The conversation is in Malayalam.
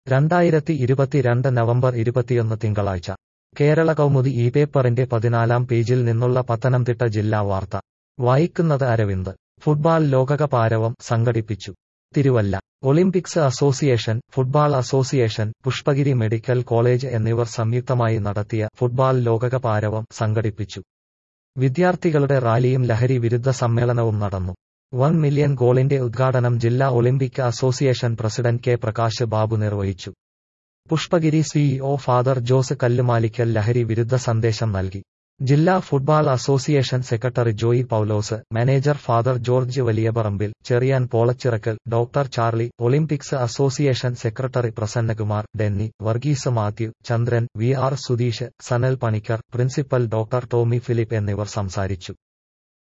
രണ്ടായിരത്തി ഇരുപത്തിരണ്ട് നവംബർ ഇരുപത്തിയൊന്ന് തിങ്കളാഴ്ച കേരള കൗമുദി ഈ പേപ്പറിന്റെ പതിനാലാം പേജിൽ നിന്നുള്ള പത്തനംതിട്ട ജില്ലാ വാർത്ത വായിക്കുന്നത് അരവിന്ദ് ഫുട്ബാൾ ലോകകപ്പ് ആരവം സംഘടിപ്പിച്ചു Thiruvalla Olympics association football association Pushpagiri medical college എന്നിവർ സംയുക്തമായി നടത്തിയ ഫുട്ബാൾ ലോകകപ്പ് ആരവം സംഘടിപ്പിച്ചു വിദ്യാർത്ഥികളുടെ റാലിയും ലഹരി വിരുദ്ധ സമ്മേളനവും നടന്നു വൺ മില്യൺ ഗോളിന്റെ ഉദ്ഘാടനം ജില്ലാ Olympic association president K Prakash Babu നിർവഹിച്ചു Pushpagiri C E O father Jose Kallumalickal ലഹരി വിരുദ്ധ സന്ദേശം നൽകി ജില്ലാ football association secretary Joy Paulose manager father George Valiyaparambil Cherian Polachirakkal doctor Charlie Olympics association secretary Prasannakumar Denny Varghese Mathew Chandran V R Sudheesh Sanal Panicker principal doctor Tommy Philip എന്നിവർ സംസാരിച്ചു